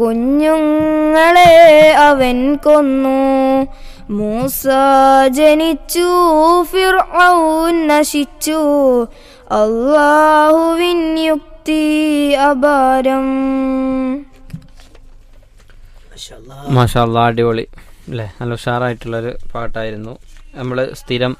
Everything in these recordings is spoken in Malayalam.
കുഞ്ഞുങ്ങളെ അവൻ കൊന്നു മൂസ ജനിച്ചു ഫിർഔൻ നശിച്ചു അള്ളാഹുവിൻ യുക്തി അപാരം മാഷാല്ല അടിപൊളി അല്ലേ നല്ല ഉഷാറായിട്ടുള്ളൊരു പാട്ടായിരുന്നു നമ്മൾ സ്ഥിരം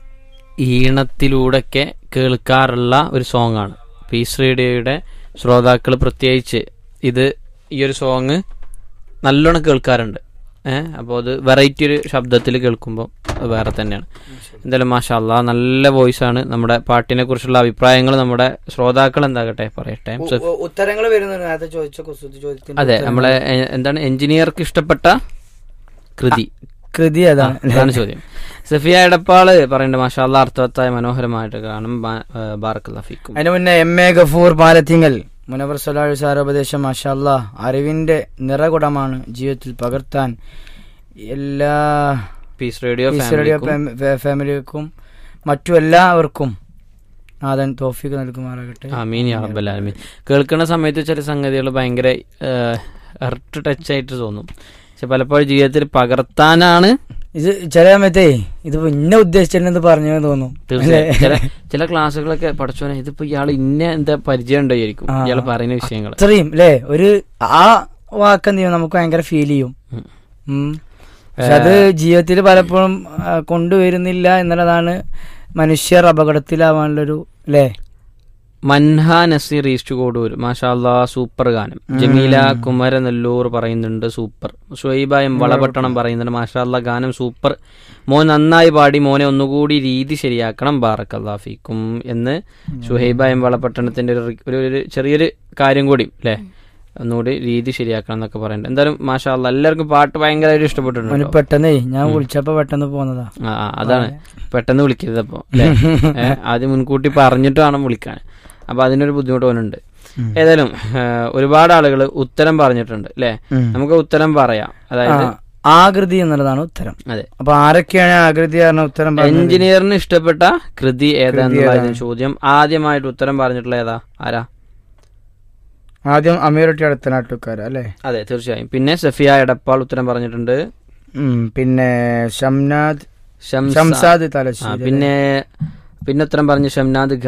ഈണത്തിലൂടെയൊക്കെ കേൾക്കാറുള്ള ഒരു സോങ്ങാണ് പീസ് റേഡിയോയുടെ ശ്രോതാക്കൾ പ്രത്യേകിച്ച് ഇത് ഈ ഒരു സോങ് നല്ലോണം കേൾക്കാറുണ്ട് ഏഹ് അപ്പോൾ അത് വെറൈറ്റി ഒരു ശബ്ദത്തിൽ കേൾക്കുമ്പോൾ അത് വേറെ തന്നെയാണ് എന്തായാലും മാഷാല്ല നല്ല വോയിസ് ആണ് നമ്മുടെ പാട്ടിനെ കുറിച്ചുള്ള അഭിപ്രായങ്ങൾ നമ്മുടെ ശ്രോതാക്കൾ എന്താകട്ടെ പറയട്ടെ ഉത്തരങ്ങൾ വരുന്നുണ്ട് നേരത്തെ ചോദിച്ച കുസൃതി ചോദ്യത്തിന് അതെ നമ്മളെ എ- എന്താണ് എഞ്ചിനീയർക്ക് ഇഷ്ടപ്പെട്ട കൃതി കൃതി അതാണ് അതാണ് ചോദ്യം സഫിയ എടപ്പാള് പറയേണ്ട മാഷാല്ല അർത്ഥവത്തായ മനോഹരമായിട്ട് കാണും ബാറക്കല്ലാഫിക്കും അതിന് മുന്നേ എം എ ഗഫൂർ പാലത്തിങ്കൽ മുനവർ സലാഹു സാരോപദേശം മാഷാല്ല അറിവിന്റെ നിറകുടമാണ് ജീവിതത്തിൽ പകർത്താൻ എല്ലാ പീസ് റേഡിയോ പീസ് റേഡിയോ ഫാമി- ഫാ- ഫാമിലിക്കും മറ്റു എല്ലാവർക്കും നാഥൻ തോഫിക്ക് നൽകുമാറാകട്ടെ ആമീൻ യാ റബ്ബൽ ആലമീൻ കേൾക്കുന്ന സമയത്ത് ചില സംഗതികൾ ഭയങ്കര എർട്ട് ടച്ച് ആയിട്ട് തോന്നും പക്ഷെ പലപ്പോഴും ജീവിതത്തിൽ പകർത്താനാണ് ഇത് ചില സമയത്തേ ഇത് ഇന്ന ഉദ്ദേശിച്ചിട്ടുണ്ടെന്ന് പറഞ്ഞു തോന്നും തീർച്ചയായും ചില ചില ക്ലാസ്സുകളൊക്കെ പഠിച്ചോനെ ഇതിപ്പോ ഇയാൾ ഇന്ന എന്താ പരിചയം ഉണ്ടായിരിക്കും ആ. ഇയാൾ പറയുന്ന വിഷയങ്ങൾ അത്രയും അല്ലേ ഒരു ആ വാക്ക് എന്ത് ചെയ്യും നമുക്ക് ഭയങ്കര ഫീൽ ചെയ്യും ഉം. ഉം. പക്ഷെ അത് ജീവിതത്തിൽ പലപ്പോഴും ആ, കൊണ്ടുവരുന്നില്ല എന്നുള്ളതാണ് മനുഷ്യർ അപകടത്തിലാവാനുള്ളൊരു അല്ലേ മൻഹ നസീർ ഈസ്റ്റ് കോടൂർ മാഷാല്ലാ സൂപ്പർ ഗാനം ജമീല കുമരനെല്ലൂർ പറയുന്നുണ്ട് സൂപ്പർ ഷുഹൈബ എം വളപട്ടണം പറയുന്നുണ്ട് മാഷാല്ല ഗാനം സൂപ്പർ മോൻ നന്നായി പാടി മോനെ ഒന്നുകൂടി രീതി ശരിയാക്കണം ബാറക്കല്ലാഫിക്കും എന്ന് ഷുഹൈബ എം വളപട്ടണത്തിന്റെ ഒരു റി- ഒരു ഒരു ചെറിയൊരു കാര്യം കൂടി അല്ലേ ഒന്നുകൂടി രീതി ശരിയാക്കണം എന്നൊക്കെ പറയുന്നുണ്ട് എന്തായാലും മാഷാല്ല എല്ലാവർക്കും പാട്ട് ഭയങ്കരമായിട്ട് അവന് ഇഷ്ടപ്പെട്ടിട്ടുണ്ട് പെട്ടെന്നേ ഞാൻ വിളിച്ചപ്പോ പെട്ടെന്ന് പോന്നതാ ആ ആ, അതാണ് പെട്ടെന്ന് വിളിക്കരുത് അപ്പൊ അല്ലേ ഏ, ആദ്യം മുൻകൂട്ടി പറഞ്ഞിട്ട് വേണം വിളിക്കാൻ അപ്പൊ അതിനൊരു ബുദ്ധിമുട്ട് അവനുണ്ട് ഏതായാലും ഏ, ഒരുപാട് ആളുകൾ ഉത്തരം പറഞ്ഞിട്ടുണ്ട് അല്ലേ ഉം. നമുക്ക് ഉത്തരം പറയാം അതായത് ആ, ആകൃതി എന്നുള്ളതാണ് ഉത്തരം അതെ അപ്പൊ ആരൊക്കെയാണ് ആകൃതി പറഞ്ഞ ഉത്തരം പറഞ്ഞത് എഞ്ചിനീയറിന് ഇഷ്ടപ്പെട്ട കൃതി ഏതാന്നുള്ളതായിരുന്നു ചോദ്യം ആദ്യമായിട്ട് ഉത്തരം പറഞ്ഞിട്ടുള്ള ഏതാ ആരാ ആദ്യം അമീറൊട്ടി അടുത്ത നാട്ടുകാർ അല്ലേ അതെ തീർച്ചയായും പിന്നെ സഫിയ എടപ്പാൾ ഉത്തരം പറഞ്ഞിട്ടുണ്ട് ഉം, പിന്നെ ഷംനാദ് ഷംസ- ഷംസാദ് ആ, തലശ്ശേരി പിന്നെ പിന്നെ ഉത്തരം പറഞ്ഞു ഷംനാദ്